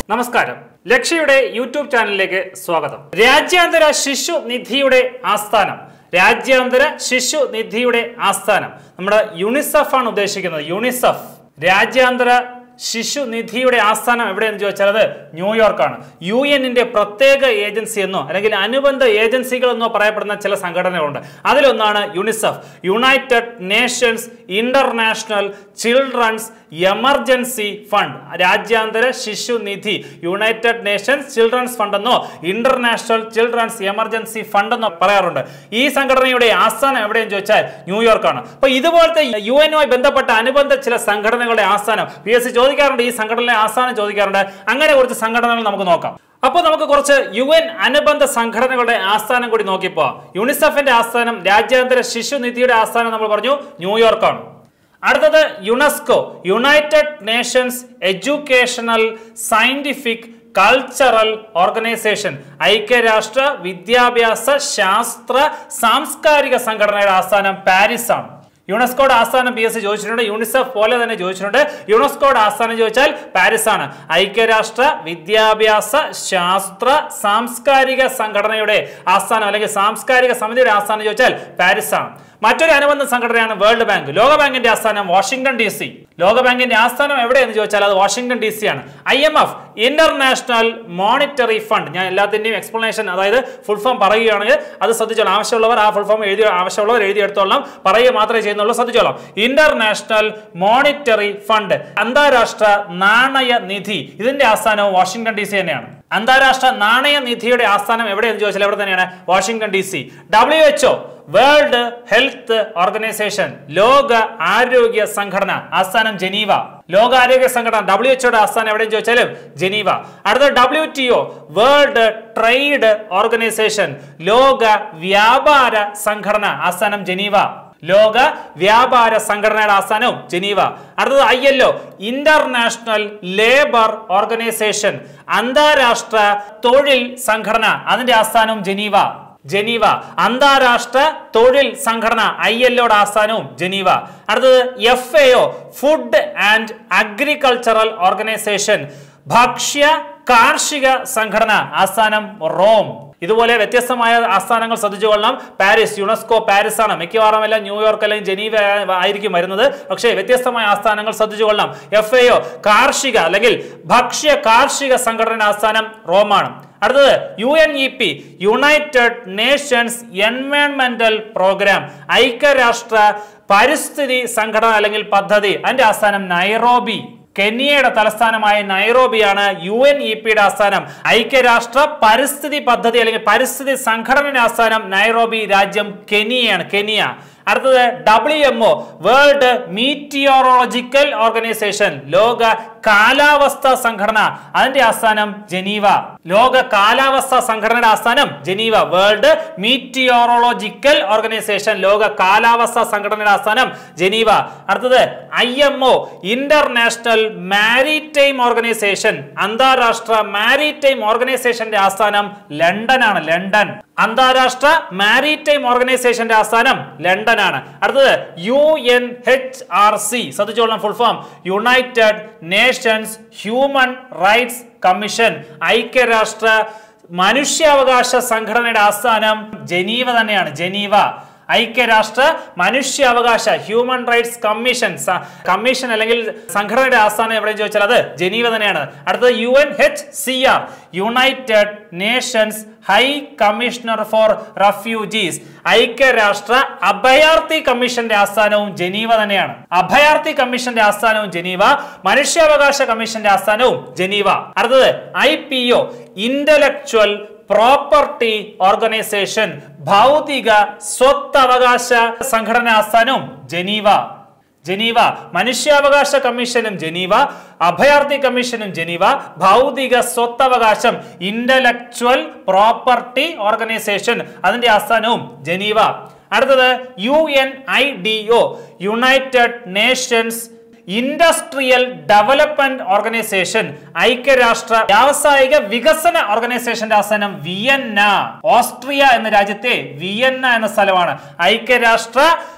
നമസ്കാരം ലക്ഷ്യയുടെ യൂട്യൂബ് ചാനലിലേക്ക് സ്വാഗതം രാജ്യാന്തര ശിശു നിധിയുടെ ആസ്ഥാനം രാജ്യാന്തര ശിശു നിധിയുടെ ആസ്ഥാനം നമ്മുടെ യുണിസെഫ് ആണ് ഉദ്ദേശിക്കുന്നത് യുണിസെഫ് രാജ്യാന്തര ശിശു നിധിയുടെ ആസ്ഥാനം എവിടെയെന്ന് ചോദിച്ചാൽ അത് ന്യൂയോർക്കാണ് യു എന്നിന്റെ പ്രത്യേക ഏജൻസി എന്നോ അല്ലെങ്കിൽ അനുബന്ധ ഏജൻസികൾ എന്നോ പറയപ്പെടുന്ന ചില സംഘടനകളുണ്ട് അതിലൊന്നാണ് UNICEF United Nations International Children's Emergency Fund രാജ്യാന്തര ശിശു നിധി യുണൈറ്റഡ് നേഷൻസ് ചിൽഡ്രൻസ് ഫണ്ട് എന്നോ ഇന്റർനാഷണൽ ചിൽഡ്രൻസ് എമർജൻസി ഫണ്ട് എന്നോ പറയാറുണ്ട് ഈ സംഘടനയുടെ ആസ്ഥാനം എവിടെയെന്ന് ചോദിച്ചാൽ ന്യൂയോർക്കാണ് അപ്പൊ ഇതുപോലത്തെ യു എനുമായി ബന്ധപ്പെട്ട അനുബന്ധ ചില സംഘടനകളുടെ ആസ്ഥാനം പി എസ് സി ചോദിക്കാറുണ്ട് ഈ സംഘടനയിലെ ആസ്ഥാനം ചോദിക്കാറുണ്ട് അങ്ങനെ കുറച്ച് സംഘടനകൾ നമുക്ക് നോക്കാം അപ്പോൾ നമുക്ക് കുറച്ച് യു എൻ അനുബന്ധ സംഘടനകളുടെ ആസ്ഥാനം കൂടി നോക്കിപ്പോ യുണിസെഫിന്റെ ആസ്ഥാനം രാജ്യാന്തര ശിശു നിധിയുടെ ആസ്ഥാനം നമ്മൾ പറഞ്ഞു ന്യൂയോർക്കാണ് അടുത്തത് UNESCO United Nations Educational Scientific Cultural Organization ഐക്യരാഷ്ട്ര വിദ്യാഭ്യാസ ശാസ്ത്ര സാംസ്കാരിക സംഘടനയുടെ ആസ്ഥാനം പാരീസ് ആണ് യുനെസ്കോയുടെ ആസ്ഥാനം പി എസ് സി ചോദിച്ചിട്ടുണ്ട് യൂണിസെഫ് പോലെ തന്നെ ചോദിച്ചിട്ടുണ്ട് യുനെസ്കോയുടെ ആസ്ഥാനം ചോദിച്ചാൽ പാരീസ് ആണ് ഐക്യരാഷ്ട്ര വിദ്യാഭ്യാസ ശാസ്ത്ര സാംസ്കാരിക സംഘടനയുടെ ആസ്ഥാനം അല്ലെങ്കിൽ സാംസ്കാരിക സമിതിയുടെ ആസ്ഥാനം ചോദിച്ചാൽ പാരീസ് ആണ് മറ്റൊരു അനുബന്ധ സംഘടനയാണ് വേൾഡ് ബാങ്ക് ലോക ബാങ്കിന്റെ ആസ്ഥാനം വാഷിംഗ്ടൺ ഡി സി ലോക ബാങ്കിന്റെ ആസ്ഥാനം എവിടെയെന്ന് ചോദിച്ചാൽ അത് വാഷിംഗ്ടൺ ഡി സി ആണ് I M F International Monetary Fund ഞാൻ എല്ലാത്തിന്റെയും എക്സ്പ്ലനേഷൻ അതായത് ഫുൾ ഫോം പറയുകയാണെങ്കിൽ അത് ശ്രദ്ധിച്ചോളാം ആവശ്യമുള്ളവർ ആ ഫുൾ ഫോം എഴുതി ആവശ്യമുള്ളവർ എഴുതിയെടുത്തോളാം പറയുക മാത്രമേ ചെയ്യുന്നുള്ളൂ ശ്രദ്ധിച്ചോളാം ഇന്റർനാഷണൽ മോണിറ്ററി ഫണ്ട് അന്താരാഷ്ട്ര നാണയ നിധി ഇതിന്റെ ആസ്ഥാനവും വാഷിംഗ്ടൺ ഡി സി തന്നെയാണ് അന്താരാഷ്ട്ര നാണയ നിധിയുടെ ആസ്ഥാനം എവിടെയെന്ന് ചോദിച്ചാൽ എവിടെ തന്നെയാണ് Washington D C W H O World Health Organization ലോക ആരോഗ്യ സംഘടന ആസ്ഥാനം ജനീവ ലോക ആരോഗ്യ സംഘടന ഡബ്ല്യു എച്ച്ഒയുടെ ആസ്ഥാനം എവിടെയും ചോദിച്ചാലും ജനീവ അടുത്ത W T O World Trade Organization ലോക വ്യാപാര സംഘടന ആസ്ഥാനം ജനീവ ലോക വ്യാപാര സംഘടനയുടെ ആസ്ഥാനവും ജനീവ അടുത്തത് I L O International Labour Organization അന്താരാഷ്ട്ര തൊഴിൽ സംഘടന അതിന്റെ ആസ്ഥാനവും ജനീവ ജനീവ അന്താരാഷ്ട്ര തൊഴിൽ സംഘടന ഐ എല്ലോയുടെ ആസ്ഥാനവും ജനീവ അടുത്തത് F A O Food and Agricultural Organization ഭക്ഷ്യ കാർഷിക സംഘടന ആസ്ഥാനം റോം ഇതുപോലെ വ്യത്യസ്തമായ ആസ്ഥാനങ്ങൾ ശ്രദ്ധിച്ചുകൊള്ളണം പാരീസ് യുനെസ്കോ പാരീസ് ആണ് മിക്കവാറും എല്ലാം ന്യൂയോർക്ക് അല്ലെങ്കിൽ ജനീവ ആയിരിക്കും വരുന്നത് പക്ഷേ വ്യത്യസ്തമായ ആസ്ഥാനങ്ങൾ ശ്രദ്ധിച്ചുകൊള്ളണം എഫ് എ ഒ കാർഷിക അല്ലെങ്കിൽ ഭക്ഷ്യ കാർഷിക സംഘടനയുടെ ആസ്ഥാനം റോമാണ് അടുത്തത് U N E P United Nations എൻവയോൺമെന്റൽ പ്രോഗ്രാം ഐക്യരാഷ്ട്ര പരിസ്ഥിതി സംഘടന അല്ലെങ്കിൽ പദ്ധതി അതിന്റെ ആസ്ഥാനം നൈറോബി കെനിയയുടെ തലസ്ഥാനമായ നൈറോബിയാണ് യു എൻ ഇ പിയുടെ ആസ്ഥാനം ഐക്യരാഷ്ട്ര പരിസ്ഥിതി പദ്ധതി അല്ലെങ്കിൽ പരിസ്ഥിതി സംഘടനയുടെ ആസ്ഥാനം നൈറോബി രാജ്യം കെനിയയാണ് കെനിയ അടുത്തത് W M O World Meteorological Organization ലോക കാലാവസ്ഥ സംഘടന അതിന്റെ ആസ്ഥാനം ജനീവ ലോക കാലാവസ്ഥ സംഘടനയുടെ ആസ്ഥാനം ജനീവ വേൾഡ് മീറ്റിയോറോളജിക്കൽ ഓർഗനൈസേഷൻ ലോക കാലാവസ്ഥ സംഘടനയുടെ ആസ്ഥാനം ജനീവ അടുത്തത് I M O International Maritime Organization അന്താരാഷ്ട്ര മാരിടൈം ഓർഗനൈസേഷന്റെ ആസ്ഥാനം ലണ്ടനാണ് ലണ്ടൻ അന്താരാഷ്ട്ര മാരിടൈം ഓർഗനൈസേഷന്റെ ആസ്ഥാനം ലണ്ടൻ ആണ് അടുത്തത് U N H R C ശ്രദ്ധിച്ചോളാം full form United Nations Human rights Commission ഐക്യരാഷ്ട്ര മനുഷ്യാവകാശ സംഘടനയുടെ ആസ്ഥാനം ജനീവ തന്നെയാണ് ജനീവ ഐക്യരാഷ്ട്ര മനുഷ്യാവകാശ ഹ്യൂമൻ റൈറ്റ്സ് കമ്മീഷൻ സ- കമ്മീഷൻ അല്ലെങ്കിൽ സംഘടനയുടെ ആസ്ഥാനം എവിടെ ചോദിച്ചാൽ അത് ജനീവ തന്നെയാണ് അടുത്തത് U N H C R United Nations High Commissioner for Refugees ഐക്യരാഷ്ട്ര അഭയാർത്ഥി കമ്മീഷന്റെ ആസ്ഥാനവും ജനീവ തന്നെയാണ് അഭയാർത്ഥി കമ്മീഷന്റെ ആസ്ഥാനവും ജനീവ മനുഷ്യാവകാശ കമ്മീഷന്റെ ആസ്ഥാനവും ജനീവ അടുത്തത് I P O Intellectual Property Organization ഭൗതിക സ്വത്തവകാശ സംഘടന ആസ്ഥാനവും ജനീവ ജനീവ മനുഷ്യാവകാശ കമ്മീഷനും ജനീവ അഭയാർത്ഥി കമ്മീഷനും ജനീവ ഭൗതിക സ്വത്തവകാശം ഇന്റലക്ച്വൽ പ്രോപ്പർട്ടി ഓർഗനൈസേഷൻ അതിന്റെ ആസ്ഥാനവും ജനീവ അടുത്തത് U N I D O United Nations Industrial Development Organization ഐക്യരാഷ്ട്ര വ്യാവസായിക വികസന ഓർഗനൈസേഷന്റെ ആസ്ഥാനം വിയന്ന ഓസ്ട്രിയ എന്ന രാജ്യത്തെ വിയന്ന എന്ന സ്ഥലമാണ് ഐക്യരാഷ്ട്ര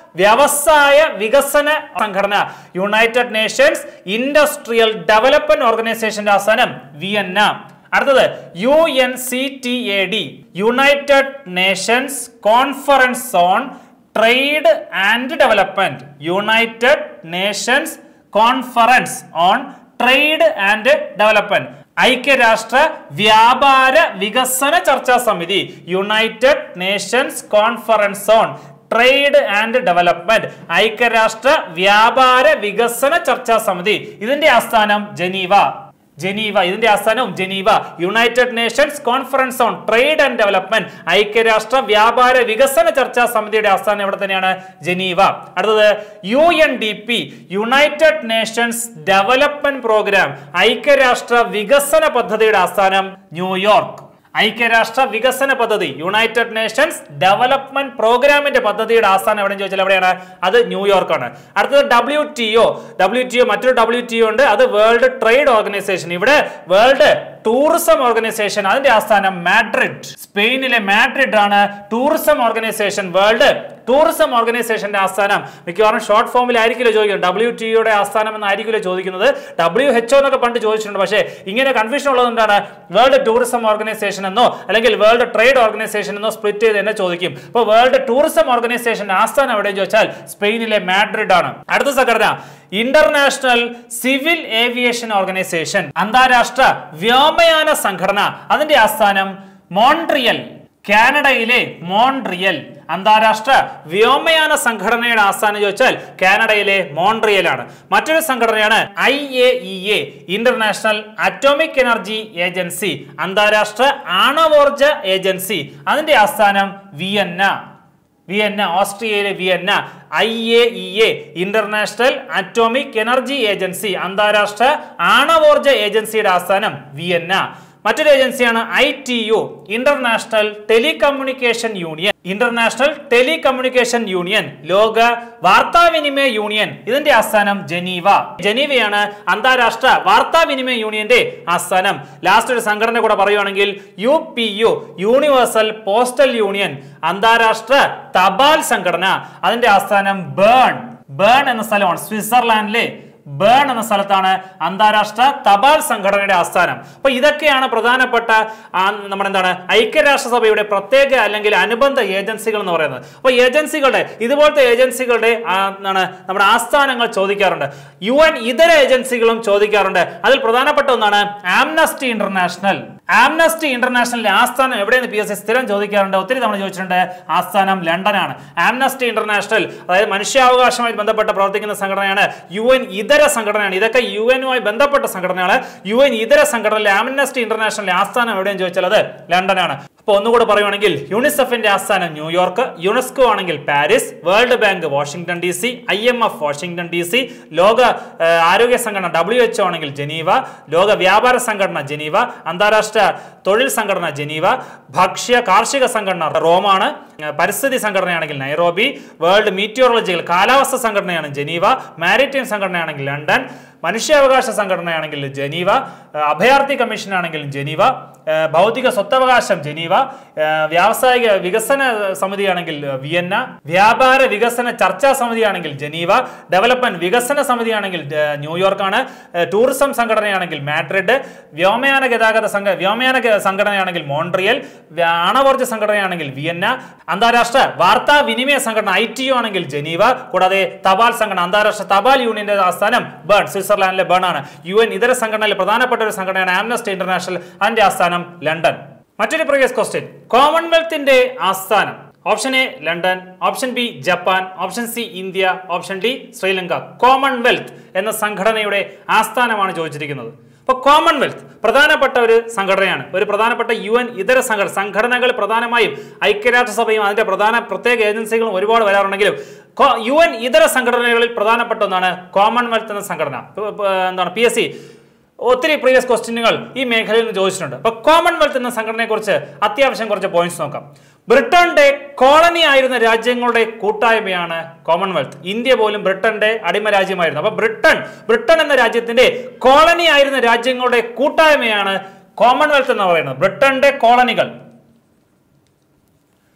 വ്യവസായ വികസന സംഘടന യുണൈറ്റഡ് നേഷൻസ് ഇൻഡസ്ട്രിയൽ ഡെവലപ്മെന്റ് ഓർഗനൈസേഷന്റെ ആസ്ഥാനം വിയന്ന അടുത്തത് U N C T A D United Nations Conference on Trade and Development United Nations Conference on Trade and Development ഐക്യരാഷ്ട്ര വ്യാപാര വികസന ചർച്ചാ സമിതി United Nations Conference on Trade and Development ഐക്യരാഷ്ട്ര വ്യാപാര വികസന ചർച്ചാ സമിതി ഇതിന്റെ ആസ്ഥാനം ജനീവ ജനീവ ഇതിന്റെ ആസ്ഥാനവും Geneva United Nations Conference on Trade and Development ഐക്യരാഷ്ട്ര വ്യാപാര വികസന ചർച്ചാ സമിതിയുടെ ആസ്ഥാനം എവിടെ തന്നെയാണ് ജനീവ അടുത്തത് U N D P United Nations Development Programme ഐക്യരാഷ്ട്ര വികസന പദ്ധതിയുടെ ആസ്ഥാനം ന്യൂയോർക്ക് ഐക്യരാഷ്ട്ര വികസന പദ്ധതി യുണൈറ്റഡ് നേഷൻസ് ഡെവലപ്മെന്റ് പ്രോഗ്രാമിന്റെ പദ്ധതിയുടെ ആസ്ഥാനം എവിടെയെന്ന് ചോദിച്ചാൽ എവിടെയാണ് അത് ന്യൂയോർക്കാണ് അടുത്തത് W T O W T O മറ്റൊരു ഡബ്ല്യു ടി ഒ ഉണ്ട് അത് വേൾഡ് ട്രേഡ് ഓർഗനൈസേഷൻ ഇവിടെ വേൾഡ് ടൂറിസം ഓർഗനൈസേഷൻ അതിന്റെ ആസ്ഥാനം മാഡ്രിഡ് സ്പെയിനിലെ മാഡ്രിഡ് ആണ് ടൂറിസം ഓർഗനൈസേഷൻ വേൾഡ് ടൂറിസം ഓർഗനൈസേഷന്റെ ആസ്ഥാനം മിക്കവാറും ഷോർട്ട് ഫോമിലായിരിക്കില്ല ചോദിക്കുന്നത് ഡബ്ല്യു ടിയുടെ ആസ്ഥാനം എന്നായിരിക്കില്ല ചോദിക്കുന്നത് ഡബ്ല്യു എച്ച് എന്നൊക്കെ പണ്ട് ചോദിച്ചിട്ടുണ്ട് പക്ഷേ ഇങ്ങനെ കൺഫ്യൂഷൻ ഉള്ളത് എന്താണ് വേൾഡ് ടൂറിസം ഓർഗനൈസേഷൻ എന്നോ അല്ലെങ്കിൽ വേൾഡ് ട്രേഡ് ഓർഗനൈസേഷൻ എന്നോ സ്പ്ലിറ്റ് ചെയ്ത് എന്നെ ചോദിക്കും അപ്പോൾ വേൾഡ് ടൂറിസം ഓർഗനൈസേഷന്റെ ആസ്ഥാനം എവിടെയെന്ന് ചോദിച്ചാൽ സ്പെയിനിലെ മാഡ്രിഡ് ആണ് അടുത്ത സംഘടന ഇന്റർനാഷണൽ സിവിൽ ഏവിയേഷൻ ഓർഗനൈസേഷൻ അന്താരാഷ്ട്ര വ്യോമയാന സംഘടന അതിന്റെ ആസ്ഥാനം മോൺട്രിയൽ കാനഡയിലെ മോൺട്രിയൽ അന്താരാഷ്ട്ര വ്യോമയാന സംഘടനയുടെ ആസ്ഥാനം ചോദിച്ചാൽ കാനഡയിലെ മോൺട്രിയലാണ് മറ്റൊരു സംഘടനയാണ് I A E A International Atomic Energy Agency അന്താരാഷ്ട്ര ആണവോർജ ഏജൻസി അതിന്റെ ആസ്ഥാനം വിയന്ന വിയന്ന ഓസ്ട്രിയയിലെ Vienna I A E A International Atomic Energy Agency അന്താരാഷ്ട്ര ആണവോർജ ഏജൻസിയുടെ ആസ്ഥാനം വിയന്ന മറ്റൊരു ഏജൻസിയാണ് I T U International Telecommunication Union International Telecommunication Union ലോക വാർത്താവിനിമയ യൂണിയൻ ഇതിന്റെ ആസ്ഥാനം ജനീവ ജനീവയാണ് അന്താരാഷ്ട്ര വാർത്താവിനിമയ യൂണിയന്റെ ആസ്ഥാനം ലാസ്റ്റ് ഒരു സംഘടന കൂടെ പറയുവാണെങ്കിൽ U P U Universal Postal Union അന്താരാഷ്ട്ര തപാൽ സംഘടന അതിന്റെ ആസ്ഥാനം ബേൺ ബേൺ എന്ന സ്ഥലമാണ് സ്വിറ്റ്സർലാൻഡിലെ ബേൺ എന്ന സ്ഥലത്താണ് അന്താരാഷ്ട്ര തപാൽ സംഘടനയുടെ ആസ്ഥാനം അപ്പൊ ഇതൊക്കെയാണ് പ്രധാനപ്പെട്ട ആ, നമ്മുടെ എന്താണ് ഐക്യരാഷ്ട്രസഭയുടെ പ്രത്യേക അല്ലെങ്കിൽ അനുബന്ധ ഏജൻസികൾ എന്ന് പറയുന്നത് അപ്പൊ ഏജൻസികളുടെ ഇതുപോലത്തെ ഏജൻസികളുടെ ആ, എന്താണ് നമ്മുടെ ആസ്ഥാനങ്ങൾ ചോദിക്കാറുണ്ട് യു എൻ ഇതര ഏജൻസികളും ചോദിക്കാറുണ്ട് അതിൽ പ്രധാനപ്പെട്ട ഒന്നാണ് ആംനസ്റ്റി ഇന്റർനാഷണൽ ആംനസ്റ്റി ഇന്റർനാഷണലിന്റെ ആസ്ഥാനം എവിടെയെന്ന് പി എസ് സി സ്ഥിരം ചോദിക്കാറുണ്ട് ഒത്തിരി തവണ ചോദിച്ചിട്ടുണ്ട് ആസ്ഥാനം ലണ്ടനാണ് ആംനസ്റ്റി ഇന്റർനാഷണൽ അതായത് മനുഷ്യാവകാശവുമായി ബന്ധപ്പെട്ട് പ്രവർത്തിക്കുന്ന സംഘടനയാണ് യു എൻ ഇതര സംഘടനയാണ് ഇതൊക്കെ യു എനുമായി ബന്ധപ്പെട്ട സംഘടനയാണ് യു എൻ ഇതര സംഘടനയിലെ ആംനസ്റ്റി ഇന്റർനാഷണലിന്റെ ആസ്ഥാനം എവിടെയെന്ന് ചോദിച്ചാൽ അത് ലണ്ടനാണ് അപ്പോൾ ഒന്നുകൂടെ പറയുവാണെങ്കിൽ യൂണിസെഫിന്റെ ആസ്ഥാനം ന്യൂയോർക്ക് യുനെസ്കോ ആണെങ്കിൽ Paris World Bank Washington D C I M F Washington D C ലോക ആ, ആരോഗ്യ സംഘടന ഡബ്ല്യു എച്ച് ആണെങ്കിൽ ജനീവ ലോക വ്യാപാര സംഘടന ജനീവ അന്താരാഷ്ട്ര തൊഴിൽ സംഘടന ജനീവ ഭക്ഷ്യ കാർഷിക സംഘടന റോമാണ് ആ, പരിസ്ഥിതി സംഘടനയാണെങ്കിൽ നൈറോബി വേൾഡ് മീറ്റിയോളജിക്കൽ കാലാവസ്ഥ സംഘടനയാണ് ജനീവ മാരിടൈം സംഘടനയാണെങ്കിൽ ലണ്ടൻ മനുഷ്യാവകാശ സംഘടനയാണെങ്കിൽ ജനീവ ആ, അഭയാർത്ഥി കമ്മീഷൻ ആണെങ്കിൽ ജനീവ ആ, ഭൗതിക സ്വത്തവകാശം ജനീവ ആ, വ്യാവസായിക വികസന സമിതിയാണെങ്കിൽ വിയന്ന വ്യാപാര വികസന ചർച്ചാ സമിതിയാണെങ്കിൽ ജനീവ ഡെവലപ്മെന്റ് വികസന സമിതിയാണെങ്കിൽ ആ, ന്യൂയോർക്കാണ് ആ, ടൂറിസം സംഘടനയാണെങ്കിൽ മാഡ്രിഡ് വ്യോമയാന ഗതാഗത സംഘ വ്യോമയാന ഗ- സംഘടനയാണെങ്കിൽ മോൺട്രിയൽ വ്യ- ആണവോർജ്ജ സംഘടനയാണെങ്കിൽ വിയന്ന അന്താരാഷ്ട്ര വാർത്താ വിനിമയ സംഘടന ഐ ടി യു ആണെങ്കിൽ ജനീവ കൂടാതെ തപാൽ സംഘടന അന്താരാഷ്ട്ര തപാൽ യൂണിയന്റെ ആസ്ഥാനം ബേൺ സ്വിറ്റ്സർലാൻഡിലെ ബേൺ ആണ് യു എൻ ഇതര സംഘടനയിലെ പ്രധാനപ്പെട്ട ഒരു സംഘടനയാണ് ആംനസ്റ്റി ഇന്റർനാഷണൽ അതിന്റെ ആസ്ഥാനം ലണ്ടൻ മറ്റൊരു പ്രീവിയസ് ക്വസ്റ്റ്യൻ കോമൺവെൽത്തിന്റെ ആസ്ഥാനം option A London option B Japan option C India option D Sri Lanka Commonwealth എന്ന സംഘടനയുടെ ആസ്ഥാനമാണ് ചോദിച്ചിരിക്കുന്നത് അപ്പോൾ കോമൺവെൽത്ത് പ്രധാനപ്പെട്ട ഒരു സംഘടനയാണ് ഒരു പ്രധാനപ്പെട്ട യു എൻ ഇതര സംഘടന സംഘടനകൾ പ്രധാനമായും ഐക്യരാഷ്ട്രസഭയും അതിന്റെ പ്രധാന പ്രത്യേക ഏജൻസികളും ഒരുപാട് വരാറുണ്ടെങ്കിലും കോ- യു എൻ ഇതര സംഘടനകളിൽ പ്രധാനപ്പെട്ട ഒന്നാണ് കോമൺവെൽത്ത് എന്ന സംഘടന ഇപ്പൊ, ഇപ്പൊ, എന്താണ് പി എസ് സി ഒത്തിരി പ്രീവിയസ് ക്വസ്റ്റ്യനുകൾ ഈ മേഖലയിൽ നിന്ന് ചോദിച്ചിട്ടുണ്ട് അപ്പൊ കോമൺവെൽത്ത് എന്ന സംഘടനയെക്കുറിച്ച് അത്യാവശ്യം കുറച്ച് പോയിന്റ്സ് നോക്കാം ബ്രിട്ടന്റെ കോളനി ആയിരുന്ന രാജ്യങ്ങളുടെ കൂട്ടായ്മയാണ് കോമൺവെൽത്ത് ഇന്ത്യ പോലും ബ്രിട്ടന്റെ അടിമ രാജ്യമായിരുന്നു അപ്പൊ ബ്രിട്ടൻ ബ്രിട്ടൻ എന്ന രാജ്യത്തിന്റെ കോളനി ആയിരുന്ന രാജ്യങ്ങളുടെ കൂട്ടായ്മയാണ് കോമൺവെൽത്ത് എന്ന് പറയുന്നത് ബ്രിട്ടന്റെ കോളനികൾ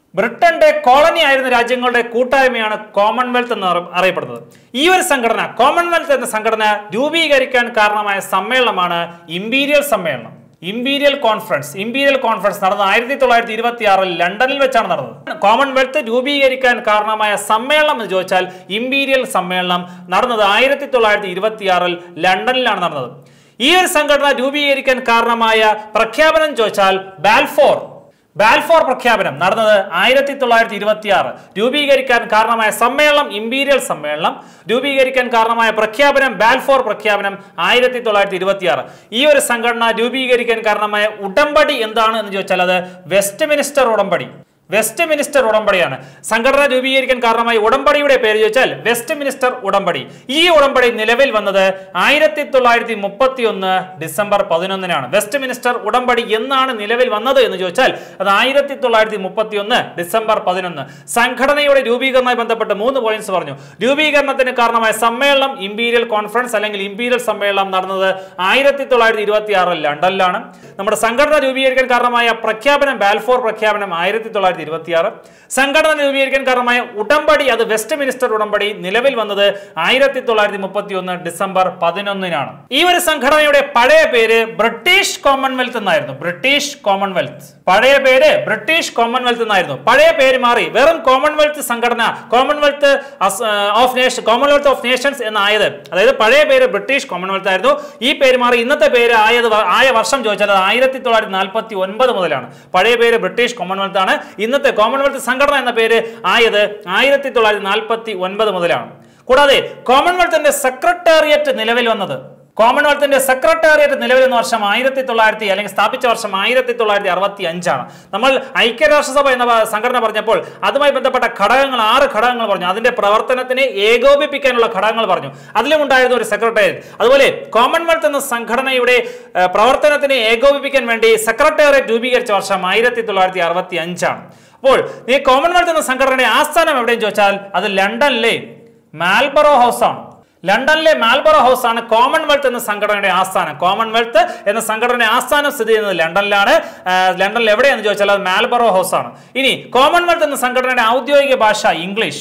ബ്രിട്ടന്റെ കോളനി ആയിരുന്ന രാജ്യങ്ങളുടെ കൂട്ടായ്മയാണ് കോമൺവെൽത്ത് എന്ന് അറി- അറിയപ്പെടുന്നത് ഈ ഒരു സംഘടന കോമൺവെൽത്ത് എന്ന സംഘടന രൂപീകരിക്കാൻ കാരണമായ സമ്മേളനമാണ് ഇമ്പീരിയൽ സമ്മേളനം ഇമ്പീരിയൽ കോൺഫറൻസ് ഇമ്പീരിയൽ കോൺഫറൻസ് നടന്നത് ആയിരത്തി തൊള്ളായിരത്തി ഇരുപത്തി ആറിൽ ലണ്ടനിൽ വെച്ചാണ് നടന്നത് കോമൺവെൽത്ത് രൂപീകരിക്കാൻ കാരണമായ സമ്മേളനം എന്ന് ചോദിച്ചാൽ ഇമ്പീരിയൽ സമ്മേളനം നടന്നത് ആയിരത്തി തൊള്ളായിരത്തി ഇരുപത്തി ആറിൽ ലണ്ടനിലാണ് നടന്നത് ഈ ഒരു സംഘടന രൂപീകരിക്കാൻ കാരണമായ പ്രഖ്യാപനം ചോദിച്ചാൽ ബാൽഫോർ ബാൽഫോർ പ്രഖ്യാപനം നടന്നത് ആയിരത്തി തൊള്ളായിരത്തി ഇരുപത്തി ആറ് രൂപീകരിക്കാൻ കാരണമായ സമ്മേളനം ഇമ്പീരിയൽ സമ്മേളനം രൂപീകരിക്കാൻ കാരണമായ പ്രഖ്യാപനം ബാൽഫോർ പ്രഖ്യാപനം ആയിരത്തി തൊള്ളായിരത്തി ഇരുപത്തി ആറ് ഈ ഒരു സംഘടന രൂപീകരിക്കാൻ കാരണമായ ഉടമ്പടി എന്താണ് എന്ന് ചോദിച്ചാൽ അത് വെസ്റ്റ് മിനിസ്റ്റർ ഉടമ്പടി വെസ്റ്റ് മിനിസ്റ്റർ ഉടമ്പടിയാണ് സംഘടന രൂപീകരിക്കാൻ കാരണമായ ഉടമ്പടിയുടെ പേര് ചോദിച്ചാൽ വെസ്റ്റ് മിനിസ്റ്റർ ഉടമ്പടി ഈ ഉടമ്പടി നിലവിൽ വന്നത് ആയിരത്തി തൊള്ളായിരത്തി മുപ്പത്തി ഒന്ന് ഡിസംബർ പതിനൊന്നിനാണ് വെസ്റ്റ് മിനിസ്റ്റർ ഉടമ്പടി എന്നാണ് നിലവിൽ വന്നത് എന്ന് ചോദിച്ചാൽ അത് ആയിരത്തി തൊള്ളായിരത്തി മുപ്പത്തി ഒന്ന് ഡിസംബർ പതിനൊന്ന് സംഘടനയുടെ രൂപീകരണവുമായി ബന്ധപ്പെട്ട് മൂന്ന് പോയിന്റ്സ് പറഞ്ഞു രൂപീകരണത്തിന് കാരണമായ സമ്മേളനം ഇമ്പീരിയൽ കോൺഫറൻസ് അല്ലെങ്കിൽ ഇമ്പീരിയൽ സമ്മേളനം നടന്നത് ആയിരത്തി തൊള്ളായിരത്തി ഇരുപത്തി ആറിൽ ലണ്ടനിലാണ് നമ്മുടെ സംഘടന രൂപീകരിക്കാൻ കാരണമായ പ്രഖ്യാപനം ബാൽഫോർ പ്രഖ്യാപനം ആയിരത്തി തൊള്ളായിരത്തി ഇരുപത്തി ആറ് സംഘടന രൂപീകരിക്കാൻ കാരണമായ ഉടമ്പടി അത് വെസ്റ്റ് മിനിസ്റ്റർ ഉടമ്പടി നിലവിൽ വന്നത് ആയിരത്തി തൊള്ളായിരത്തി മുപ്പത്തി ഒന്ന് ഡിസംബർ പതിനൊന്നിനാണ് ഈ ഒരു സംഘടനയുടെ പഴയ പേര് ബ്രിട്ടീഷ് കോമൺവെൽത്ത് എന്നായിരുന്നു ബ്രിട്ടീഷ് കോമൺവെൽത്ത് പഴയ പേര് ബ്രിട്ടീഷ് കോമൺവെൽത്ത് എന്നായിരുന്നു പഴയ പേര് മാറി വെറും കോമൺവെൽത്ത് സംഘടന Commonwealth of Nation Commonwealth of Nations എന്നായത് അതായത് പഴയ പേര് ബ്രിട്ടീഷ് കോമൺവെൽത്ത് ആയിരുന്നു ഈ പേര് മാറി ഇന്നത്തെ പേര് ആയത് വ- ആയ വർഷം ചോദിച്ചാൽ അത് ആയിരത്തി തൊള്ളായിരത്തി നാൽപ്പത്തി ഒൻപത് മുതലാണ് പഴയ പേര് ബ്രിട്ടീഷ് കോമൺവെൽത്ത് ആണ് ഇന്നത്തെ കോമൺവെൽത്ത് സംഘടന എന്ന പേര് ആയത് ആയിരത്തി തൊള്ളായിരത്തി നാൽപ്പത്തി ഒൻപത് മുതലാണ് കൂടാതെ കോമൺവെൽത്തിന്റെ സെക്രട്ടേറിയറ്റ് നിലവിൽ വന്നത് കോമൺവെൽത്തിന്റെ സെക്രട്ടേറിയറ്റ് നിലവിൽ വന്ന വർഷം ആയിരത്തി തൊള്ളായിരത്തി അല്ലെങ്കിൽ സ്ഥാപിച്ച വർഷം ആയിരത്തി തൊള്ളായിരത്തി അറുപത്തി അഞ്ചാണ് നമ്മൾ ഐക്യരാഷ്ട്രസഭ എന്ന പ- സംഘടന പറഞ്ഞപ്പോൾ അതുമായി ബന്ധപ്പെട്ട ഘടകങ്ങൾ ആറ് ഘടകങ്ങൾ പറഞ്ഞു അതിന്റെ പ്രവർത്തനത്തിനെ ഏകോപിപ്പിക്കാനുള്ള ഘടകങ്ങൾ പറഞ്ഞു അതിലും ഉണ്ടായിരുന്ന ഒരു സെക്രട്ടേറിയറ്റ് അതുപോലെ കോമൺവെൽത്ത് എന്ന സംഘടനയുടെ ഏഹ്, പ്രവർത്തനത്തിനെ ഏകോപിപ്പിക്കാൻ വേണ്ടി സെക്രട്ടേറിയറ്റ് രൂപീകരിച്ച വർഷം ആയിരത്തി തൊള്ളായിരത്തി അറുപത്തി അഞ്ചാണ് അപ്പോൾ ഈ കോമൺവെൽത്ത് എന്ന സംഘടനയുടെ ആസ്ഥാനം എവിടെയും ചോദിച്ചാൽ അത് ലണ്ടനിലെ മാൽബറോ ഹൗസ് ആണ് ലണ്ടനിലെ മാൽബറോ ഹൗസ് ആണ് കോമൺവെൽത്ത് എന്ന സംഘടനയുടെ ആസ്ഥാനം കോമൺവെൽത്ത് എന്ന സംഘടനയുടെ ആസ്ഥാനം സ്ഥിതി ചെയ്യുന്നത് ലണ്ടനിലാണ് ആ, ലണ്ടനിൽ എവിടെയെന്ന് ചോദിച്ചാൽ അത് മാൽബറോ ഹൗസ് ആണ് ഇനി കോമൺവെൽത്ത് എന്ന സംഘടനയുടെ ഔദ്യോഗിക ഭാഷ ഇംഗ്ലീഷ്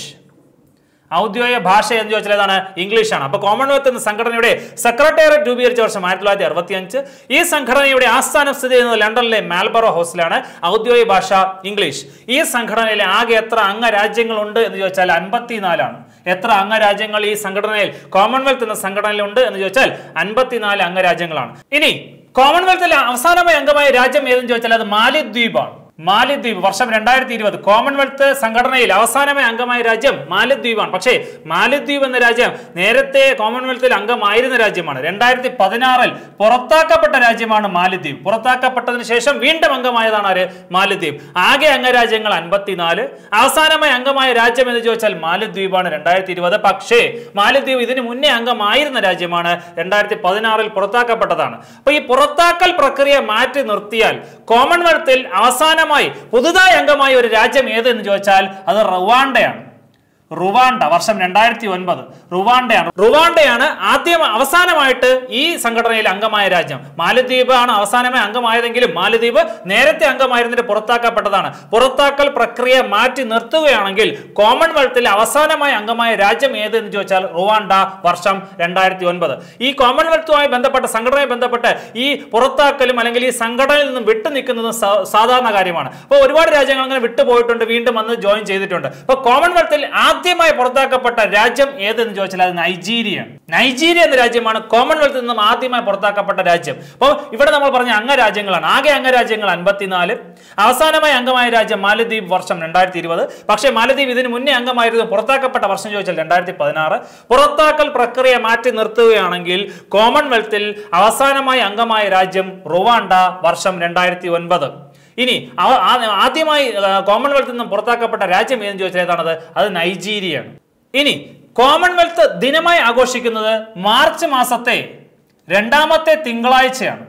ഔദ്യോഗിക ഭാഷ എന്ന് ചോദിച്ചാൽ ഏതാണ് ഇംഗ്ലീഷാണ് അപ്പൊ കോമൺവെൽത്ത് എന്ന സംഘടനയുടെ സെക്രട്ടേറിയറ്റ് രൂപീകരിച്ച വർഷം ആയിരത്തി തൊള്ളായിരത്തി അറുപത്തി അഞ്ച് ഈ സംഘടനയുടെ ആസ്ഥാനം സ്ഥിതി ചെയ്യുന്നത് ലണ്ടനിലെ മാൽബറോ ഹൗസിലാണ് ഔദ്യോഗിക ഭാഷ ഇംഗ്ലീഷ് ഈ സംഘടനയിലെ ആകെ എത്ര അംഗരാജ്യങ്ങളുണ്ട് എന്ന് ചോദിച്ചാൽ അൻപത്തിനാലാണ് എത്ര അംഗരാജ്യങ്ങൾ ഈ സംഘടനയിൽ കോമൺവെൽത്ത് എന്ന സംഘടനയിലുണ്ട് എന്ന് ചോദിച്ചാൽ അൻപത്തിനാല് അംഗരാജ്യങ്ങളാണ് ഇനി കോമൺവെൽത്തിലെ അവസാനമായി അംഗമായ രാജ്യം ഏതെന്ന് ചോദിച്ചാൽ അത് മാലിദ്വീപാണ് മാലിദ്വീപ് വർഷം രണ്ടായിരത്തി ഇരുപത് കോമൺവെൽത്ത് സംഘടനയിൽ അവസാനമായി അംഗമായ രാജ്യം മാലിദ്വീപാണ് പക്ഷേ മാലിദ്വീപ് എന്ന രാജ്യം നേരത്തെ കോമൺവെൽത്തിൽ അംഗമായിരുന്ന രാജ്യമാണ് രണ്ടായിരത്തി പതിനാറിൽ പുറത്താക്കപ്പെട്ട രാജ്യമാണ് മാലിദ്വീപ് പുറത്താക്കപ്പെട്ടതിന് ശേഷം വീണ്ടും അംഗമായതാണ് ആര് മാലിദ്വീപ് ആകെ അംഗരാജ്യങ്ങൾ അൻപത്തിനാല് അവസാനമായി അംഗമായ രാജ്യം എന്ന് ചോദിച്ചാൽ മാലിദ്വീപാണ് രണ്ടായിരത്തി ഇരുപത് പക്ഷേ മാലിദ്വീപ് ഇതിനു മുന്നേ അംഗമായിരുന്ന രാജ്യമാണ് രണ്ടായിരത്തി പതിനാറിൽ പുറത്താക്കപ്പെട്ടതാണ് അപ്പൊ ഈ പുറത്താക്കൽ പ്രക്രിയ മാറ്റി നിർത്തിയാൽ കോമൺവെൽത്തിൽ അവസാനമായി പുതുതായി അംഗമായ ഒരു രാജ്യം ഏത് എന്ന് ചോദിച്ചാൽ അത് റുവാണ്ടയാണ് റുവാണ്ട വർഷം രണ്ടായിരത്തി ഒൻപത് റുവാണ്ടയാണ് റുവാണ്ടയാണ് ആദ്യം അവസാനമായിട്ട് ഈ സംഘടനയിൽ അംഗമായ രാജ്യം മാലദ്വീപ് ആണ് അവസാനമായി അംഗമായതെങ്കിലും മാലദ്വീപ് നേരത്തെ അംഗമായിരുന്നിട്ട് പുറത്താക്കപ്പെട്ടതാണ് പുറത്താക്കൽ പ്രക്രിയ മാറ്റി നിർത്തുകയാണെങ്കിൽ കോമൺവെൽത്തിൽ അവസാനമായി അംഗമായ രാജ്യം ഏത് എന്ന് ചോദിച്ചാൽ റുവാണ്ട വർഷം രണ്ടായിരത്തി ഒൻപത് ഈ കോമൺവെൽത്തുമായി ബന്ധപ്പെട്ട സംഘടനയുമായി ബന്ധപ്പെട്ട് ഈ പുറത്താക്കലും അല്ലെങ്കിൽ ഈ സംഘടനയിൽ നിന്നും വിട്ടു നിൽക്കുന്നതും സാ- സാധാരണ കാര്യമാണ് അപ്പോൾ ഒരുപാട് രാജ്യങ്ങൾ അങ്ങനെ വിട്ടുപോയിട്ടുണ്ട് വീണ്ടും വന്ന് ജോയിൻ ചെയ്തിട്ടുണ്ട് അപ്പോൾ കോമൺവെൽത്തിൽ ആദ്യമായി പുറത്താക്കപ്പെട്ട രാജ്യം ഏതെന്ന് ചോദിച്ചാൽ അത് നൈജീരിയയാണ് നൈജീരിയ എന്ന രാജ്യമാണ് കോമൺവെൽത്തിൽ നിന്നും ആദ്യമായി പുറത്താക്കപ്പെട്ട രാജ്യം അപ്പോൾ ഇവിടെ നമ്മൾ പറഞ്ഞ അംഗരാജ്യങ്ങളാണ് ആകെ അംഗരാജ്യങ്ങൾ അൻപത്തിനാല് അവസാനമായി അംഗമായ രാജ്യം മാലദ്വീപ് വർഷം രണ്ടായിരത്തി ഇരുപത് പക്ഷേ മാലദ്വീപ് ഇതിന് മുന്നേ അംഗമായിരുന്നു പുറത്താക്കപ്പെട്ട വർഷം ചോദിച്ചാൽ രണ്ടായിരത്തി പതിനാറ് പുറത്താക്കൽ പ്രക്രിയ മാറ്റി നിർത്തുകയാണെങ്കിൽ കോമൺവെൽത്തിൽ അവസാനമായി അംഗമായ രാജ്യം റുവാണ്ട വർഷം രണ്ടായിരത്തി ഒൻപത് ഇനി അവ- ആ- ആദ്യമായി ആ, കോമൺവെൽത്തിൽ നിന്നും പുറത്താക്കപ്പെട്ട രാജ്യം ഏതെന്ന് ചോദിച്ചാൽ ഏതാണത് അത് നൈജീരിയയാണ് ഇനി കോമൺവെൽത്ത് ദിനമായി ആഘോഷിക്കുന്നത് മാർച്ച് മാസത്തെ രണ്ടാമത്തെ തിങ്കളാഴ്ചയാണ്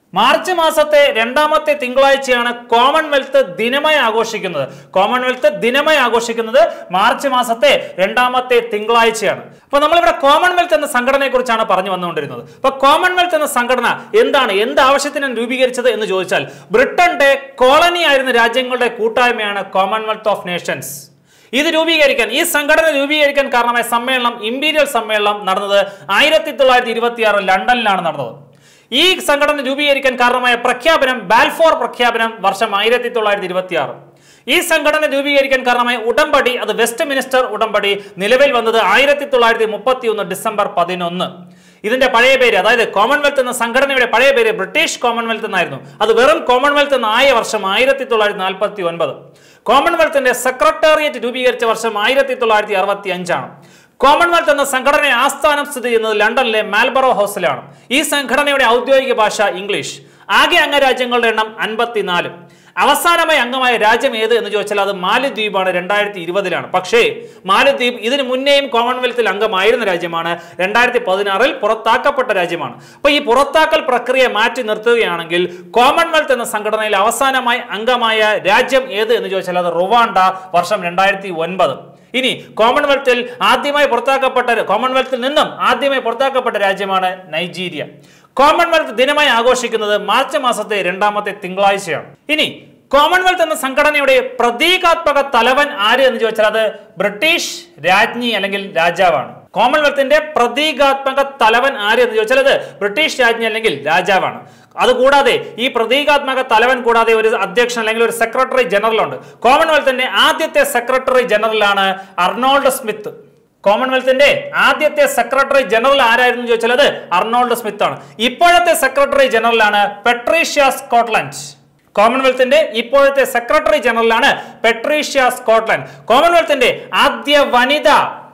മാർച്ച് മാസത്തെ രണ്ടാമത്തെ തിങ്കളാഴ്ചയാണ് കോമൺവെൽത്ത് ദിനമായി ആഘോഷിക്കുന്നത് കോമൺവെൽത്ത് ദിനമായി ആഘോഷിക്കുന്നത് മാർച്ച് മാസത്തെ രണ്ടാമത്തെ തിങ്കളാഴ്ചയാണ് അപ്പൊ നമ്മളിവിടെ കോമൺവെൽത്ത് എന്ന സംഘടനയെ കുറിച്ചാണ് പറഞ്ഞു വന്നുകൊണ്ടിരുന്നത് അപ്പൊ കോമൺവെൽത്ത് എന്ന സംഘടന എന്താണ് എന്ത് ആവശ്യത്തിനാണ് രൂപീകരിച്ചത് എന്ന് ചോദിച്ചാൽ ബ്രിട്ടന്റെ കോളനി ആയിരുന്ന രാജ്യങ്ങളുടെ കൂട്ടായ്മയാണ് കോമൺവെൽത്ത് ഓഫ് നേഷൻസ് ഇത് രൂപീകരിക്കാൻ ഈ സംഘടന രൂപീകരിക്കാൻ കാരണമായ സമ്മേളനം ഇമ്പീരിയൽ സമ്മേളനം നടന്നത് ആയിരത്തി തൊള്ളായിരത്തി ഇരുപത്തി ആറ് ലണ്ടനിലാണ് നടന്നത് ഈ സംഘടന രൂപീകരിക്കാൻ കാരണമായ പ്രഖ്യാപനം ബാൽഫോർ പ്രഖ്യാപനം വർഷം ആയിരത്തി തൊള്ളായിരത്തി ഇരുപത്തി ആറ് ഈ സംഘടന രൂപീകരിക്കാൻ കാരണമായ ഉടമ്പടി അത് വെസ്റ്റ് മിനിസ്റ്റർ ഉടമ്പടി നിലവിൽ വന്നത് ആയിരത്തി തൊള്ളായിരത്തി മുപ്പത്തി ഒന്ന് ഡിസംബർ പതിനൊന്ന് ഇതിന്റെ പഴയ പേര് അതായത് കോമൺവെൽത്ത് എന്ന സംഘടനയുടെ പഴയ പേര് ബ്രിട്ടീഷ് കോമൺവെൽത്ത് എന്നായിരുന്നു അത് വെറും കോമൺവെൽത്ത് എന്നായ വർഷം ആയിരത്തി തൊള്ളായിരത്തി നാൽപ്പത്തി ഒൻപത് കോമൺവെൽത്തിന്റെ സെക്രട്ടേറിയറ്റ് രൂപീകരിച്ച വർഷം ആയിരത്തി തൊള്ളായിരത്തി അറുപത്തി അഞ്ചാണ് കോമൺവെൽത്ത് എന്ന സംഘടന ആസ്ഥാനം സ്ഥിതി ചെയ്യുന്നത് ലണ്ടനിലെ മാൽബറോ ഹൗസിലാണ് ഈ സംഘടനയുടെ ഔദ്യോഗിക ഭാഷ ഇംഗ്ലീഷ് ആകെ അംഗരാജ്യങ്ങളുടെ എണ്ണം അൻപത്തിനാല് അവസാനമായി അംഗമായ രാജ്യം ഏത് എന്ന് ചോദിച്ചാൽ അത് മാലദ്വീപാണ് രണ്ടായിരത്തി ഇരുപതിലാണ് പക്ഷേ മാലദ്വീപ് ഇതിനു മുന്നേയും കോമൺവെൽത്തിൽ അംഗമായിരുന്ന രാജ്യമാണ് രണ്ടായിരത്തി പതിനാറിൽ പുറത്താക്കപ്പെട്ട രാജ്യമാണ് അപ്പൊ ഈ പുറത്താക്കൽ പ്രക്രിയ മാറ്റി നിർത്തുകയാണെങ്കിൽ കോമൺവെൽത്ത് എന്ന സംഘടനയിൽ അവസാനമായി അംഗമായ രാജ്യം ഏത് എന്ന് ചോദിച്ചാൽ അത് റുവാണ്ട വർഷം രണ്ടായിരത്തി ഒൻപത് ഇനി കോമൺവെൽത്തിൽ ആദ്യമായി പുറത്താക്കപ്പെട്ട കോമൺവെൽത്തിൽ നിന്നും ആദ്യമായി പുറത്താക്കപ്പെട്ട രാജ്യമാണ് നൈജീരിയ കോമൺവെൽത്ത് ദിനമായി ആഘോഷിക്കുന്നത് മാർച്ച് മാസത്തെ രണ്ടാമത്തെ തിങ്കളാഴ്ചയാണ് ഇനി കോമൺവെൽത്ത് എന്ന സംഘടനയുടെ പ്രതീകാത്മക തലവൻ ആര് എന്ന് ചോദിച്ചാൽ അത് ബ്രിട്ടീഷ് രാജ്ഞി അല്ലെങ്കിൽ രാജാവാണ് കോമൺവെൽത്തിന്റെ പ്രതീകാത്മക തലവൻ ആര് എന്ന് ചോദിച്ചാൽ അത് ബ്രിട്ടീഷ് രാജ്ഞി അല്ലെങ്കിൽ രാജാവാണ് അതുകൂടാതെ ഈ പ്രതീകാത്മക തലവൻ കൂടാതെ ഒരു അധ്യക്ഷൻ അല്ലെങ്കിൽ ഒരു സെക്രട്ടറി ജനറൽ ഉണ്ട് കോമൺവെൽത്തിന്റെ ആദ്യത്തെ സെക്രട്ടറി ജനറലാണ് അർണോൾഡ് സ്മിത്ത് കോമൺവെൽത്തിന്റെ ആദ്യത്തെ സെക്രട്ടറി ജനറൽ ആരായിരുന്നു എന്ന് ചോദിച്ചാൽ അത് അർണോൾഡ് സ്മിത്ത് ആണ് ഇപ്പോഴത്തെ സെക്രട്ടറി ജനറലാണ് പെട്രീഷ്യ സ്കോട്ട്ലൻഡ് കോമൺവെൽത്തിന്റെ ഇപ്പോഴത്തെ സെക്രട്ടറി ജനറലാണ് പെട്രീഷ്യ സ്കോട്ട്ലൻഡ് കോമൺവെൽത്തിന്റെ ആദ്യ വനിത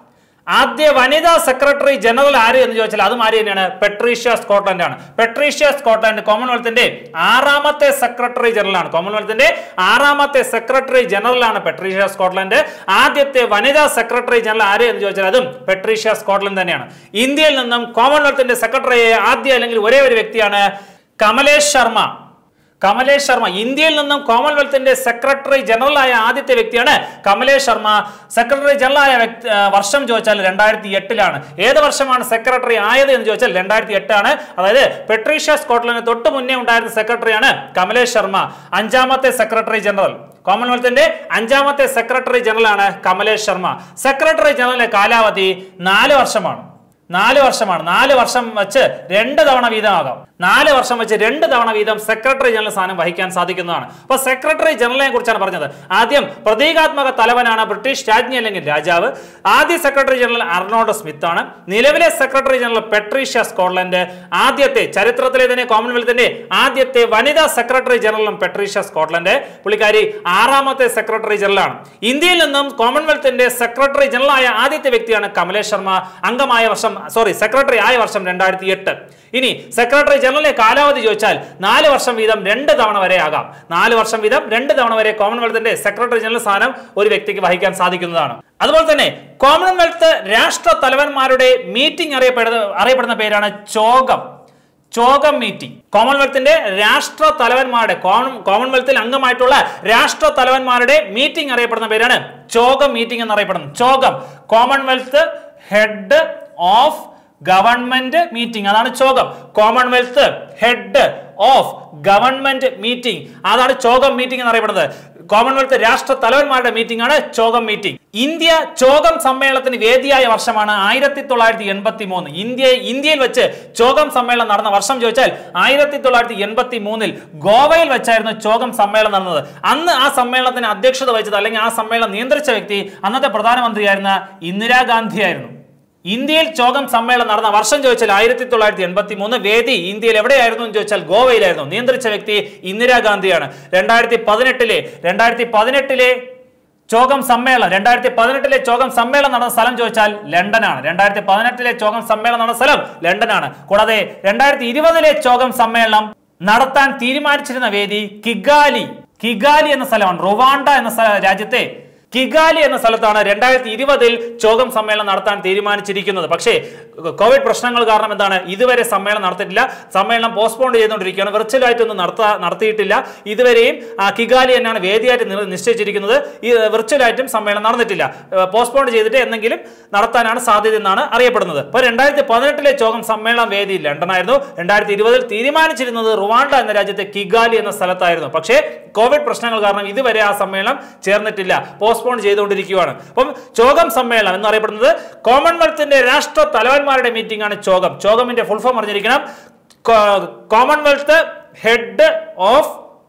ആദ്യ വനിതാ സെക്രട്ടറി ജനറൽ ആര് എന്ന് ചോദിച്ചാൽ അതും ആര് തന്നെയാണ് പെട്രീഷ്യ സ്കോട്ട്ലൻഡ് ആണ് പെട്രീഷ്യ സ്കോട്ട്ലൻഡ് കോമൺവെൽത്തിന്റെ ആറാമത്തെ സെക്രട്ടറി ജനറൽ ആണ് കോമൺവെൽത്തിന്റെ ആറാമത്തെ സെക്രട്ടറി ജനറൽ ആണ് പെട്രീഷ്യ സ്കോട്ട്ലൻഡ് ആദ്യത്തെ വനിതാ സെക്രട്ടറി ജനറൽ ആര് എന്ന് ചോദിച്ചാൽ അതും പെട്രീഷ്യ സ്കോട്ട്ലൻഡ് തന്നെയാണ് ഇന്ത്യയിൽ നിന്നും കോമൺവെൽത്തിന്റെ സെക്രട്ടറി ആദ്യ അല്ലെങ്കിൽ ഒരേ ഒരു വ്യക്തിയാണ് കമലേഷ് ശർമ്മ കമലേഷ് ശർമ്മ ഇന്ത്യയിൽ നിന്നും കോമൺവെൽത്തിന്റെ സെക്രട്ടറി ജനറൽ ആയ ആദ്യത്തെ വ്യക്തിയാണ് കമലേഷ് ശർമ്മ സെക്രട്ടറി ജനറൽ ആയ വ്യക്തി- ആ, വർഷം ചോദിച്ചാൽ രണ്ടായിരത്തി എട്ടിലാണ് ഏത് വർഷമാണ് സെക്രട്ടറി ആയത് എന്ന് ചോദിച്ചാൽ രണ്ടായിരത്തി എട്ടാണ് അതായത് പെട്രീഷ്യ സ്കോട്ട്ലൻഡ് തൊട്ട് മുന്നേ ഉണ്ടായിരുന്ന സെക്രട്ടറിയാണ് കമലേഷ് ശർമ്മ അഞ്ചാമത്തെ സെക്രട്ടറി ജനറൽ കോമൺവെൽത്തിന്റെ അഞ്ചാമത്തെ സെക്രട്ടറി ജനറൽ ആണ് കമലേഷ് ശർമ്മ സെക്രട്ടറി ജനറലിന്റെ കാലാവധി നാല് വർഷമാണ് നാല് വർഷമാണ് നാല് വർഷം വെച്ച് രണ്ട് തവണ വീതമാകാം നാല് വർഷം വെച്ച് രണ്ട് തവണ വീതം സെക്രട്ടറി ജനറൽ സ്ഥാനം വഹിക്കാൻ സാധിക്കുന്നതാണ് അപ്പൊ സെക്രട്ടറി ജനറലിനെ കുറിച്ചാണ് പറഞ്ഞത് ആദ്യം പ്രതീകാത്മക തലവനാണ് ബ്രിട്ടീഷ് രാജ്ഞി അല്ലെങ്കിൽ രാജാവ് ആദ്യ സെക്രട്ടറി ജനറൽ അർണോൾഡ് സ്മിത്ത് ആണ് നിലവിലെ സെക്രട്ടറി ജനറൽ പെട്രീഷ്യ സ്കോട്ട്ലൻഡ് ആദ്യത്തെ ചരിത്രത്തിലെ തന്നെ കോമൺവെൽത്തിന്റെ ആദ്യത്തെ വനിതാ സെക്രട്ടറി ജനറലും പെട്രീഷ്യ സ്കോട്ട്ലൻഡ് പുള്ളിക്കാരി ആറാമത്തെ സെക്രട്ടറി ജനറലാണ് ഇന്ത്യയിൽ നിന്നും കോമൺവെൽത്തിന്റെ സെക്രട്ടറി ജനറൽ ആയ ആദ്യത്തെ വ്യക്തിയാണ് കമലേഷ് ശർമ്മ അംഗമായ വർഷം സോറി സെക്രട്ടറി ആയ വർഷം രണ്ടായിരത്തി എട്ട് ഇനി സെക്രട്ടറി ജനറലിന്റെ കാലാവധി ചോദിച്ചാൽ നാല് വർഷം വീതം രണ്ട് തവണ വരെ ആകാം നാല് വർഷം വീതം രണ്ട് തവണ വരെ കോമൺവെൽത്തിന്റെ സെക്രട്ടറി ജനറൽ സ്ഥാനം ഒരു വ്യക്തിക്ക് വഹിക്കാൻ സാധിക്കുന്നതാണ് അതുപോലെ തന്നെ കോമൺവെൽത്ത് രാഷ്ട്ര തലവന്മാരുടെ മീറ്റിംഗ് അറിയപ്പെടുന്ന അറിയപ്പെടുന്ന പേരാണ് ചോഗം ചോഗം മീറ്റിംഗ് കോമൺവെൽത്തിന്റെ രാഷ്ട്ര തലവന്മാരുടെ കോമൺ- കോമൺവെൽത്തിൽ അംഗമായിട്ടുള്ള രാഷ്ട്ര തലവന്മാരുടെ മീറ്റിംഗ് അറിയപ്പെടുന്ന പേരാണ് ചോഗം മീറ്റിംഗ് എന്നറിയപ്പെടുന്നത് CHOGM Commonwealth Head of Government Meeting അതാണ് CHOGM Commonwealth Head of Government Meeting അതാണ് ചോഗം മീറ്റിംഗ് എന്നറിയപ്പെടുന്നത് കോമൺവെൽത്ത് രാഷ്ട്ര തലവന്മാരുടെ മീറ്റിംഗ് ആണ് ചോഗം മീറ്റിംഗ് ഇന്ത്യ ചോഗം സമ്മേളനത്തിന് വേദിയായ വർഷമാണ് ആയിരത്തി തൊള്ളായിരത്തി എൺപത്തി മൂന്ന് ഇന്ത്യ ഇന്ത്യയിൽ വെച്ച് ചോഗം സമ്മേളനം നടന്ന വർഷം ചോദിച്ചാൽ ആയിരത്തി തൊള്ളായിരത്തി എൺപത്തി മൂന്നിൽ ഗോവയിൽ വെച്ചായിരുന്നു ചോഗം സമ്മേളനം നടന്നത് അന്ന് ആ സമ്മേളനത്തിന് അധ്യക്ഷത വഹിച്ചത് അല്ലെങ്കിൽ ആ സമ്മേളനം നിയന്ത്രിച്ച വ്യക്തി അന്നത്തെ പ്രധാനമന്ത്രിയായിരുന്ന ഇന്ദിരാഗാന്ധി ആയിരുന്നു ഇന്ത്യയിൽ ചോഗം സമ്മേളനം നടന്ന വർഷം ചോദിച്ചാൽ ആയിരത്തി തൊള്ളായിരത്തി എൺപത്തി മൂന്ന് വേദി ഇന്ത്യയിൽ എവിടെയായിരുന്നു എന്ന് ചോദിച്ചാൽ ഗോവയിലായിരുന്നു നിയന്ത്രിച്ച വ്യക്തി ഇന്ദിരാഗാന്ധിയാണ് രണ്ടായിരത്തി പതിനെട്ടിലെ രണ്ടായിരത്തി പതിനെട്ടിലെ ചോഗം സമ്മേളനം രണ്ടായിരത്തി പതിനെട്ടിലെ ചോഗം സമ്മേളനം നടന്ന സ്ഥലം ചോദിച്ചാൽ ലണ്ടനാണ് രണ്ടായിരത്തി പതിനെട്ടിലെ ചോഗം സമ്മേളനം നടന്ന സ്ഥലം ലണ്ടനാണ് കൂടാതെ രണ്ടായിരത്തി ഇരുപതിലെ ചോഗം സമ്മേളനം നടത്താൻ തീരുമാനിച്ചിരുന്ന വേദി കിഗാലി കിഗാലി എന്ന സ്ഥലമാണ് റുവാണ്ട എന്ന സ്ഥ- രാജ്യത്തെ കിഗാലി എന്ന സ്ഥലത്താണ് രണ്ടായിരത്തി ഇരുപതിൽ ചോഗം സമ്മേളനം നടത്താൻ തീരുമാനിച്ചിരിക്കുന്നത് പക്ഷേ കോവിഡ് പ്രശ്നങ്ങൾ കാരണം എന്താണ് ഇതുവരെ സമ്മേളനം നടത്തിയിട്ടില്ല സമ്മേളനം പോസ്റ്റ്പോൺ ചെയ്തുകൊണ്ടിരിക്കുകയാണ് വിർച്വലായിട്ടൊന്നും നടത്താ നടത്തിയിട്ടില്ല ഇതുവരെയും ആ, കിഗാലി തന്നെയാണ് വേദിയായിട്ട് നിർ- നിശ്ചയിച്ചിരിക്കുന്നത് ഈ വിർച്വലായിട്ടും സമ്മേളനം നടന്നിട്ടില്ല പോസ്റ്റ്പോൺ ചെയ്തിട്ട് എന്തെങ്കിലും നടത്താനാണ് സാധ്യത എന്നാണ് അറിയപ്പെടുന്നത് അപ്പോൾ രണ്ടായിരത്തി പതിനെട്ടിലെ ചോഗം സമ്മേളനം വേദി ലണ്ടനായിരുന്നു രണ്ടായിരത്തി ഇരുപതിൽ തീരുമാനിച്ചിരുന്നത് റുവാണ്ട എന്ന രാജ്യത്തെ കിഗാലി എന്ന സ്ഥലത്തായിരുന്നു പക്ഷേ കോവിഡ് പ്രശ്നങ്ങൾ കാരണം ഇതുവരെ ആ സമ്മേളനം ചേർന്നിട്ടില്ല പോസ്റ്റ്പോൺ ചെയ്തുകൊണ്ടിരിക്കുകയാണ് അപ്പം ചോഗം സമ്മേളനം എന്ന് അറിയപ്പെടുന്നത് കോമൺവെൽത്തിന്റെ രാഷ്ട്ര തലവന്മാരുടെ മീറ്റിംഗ് ആണ് ചോഗം ചോഗമിന്റെ ഫുൾ ഫോം അറിഞ്ഞിരിക്കണം കോ- Commonwealth Head of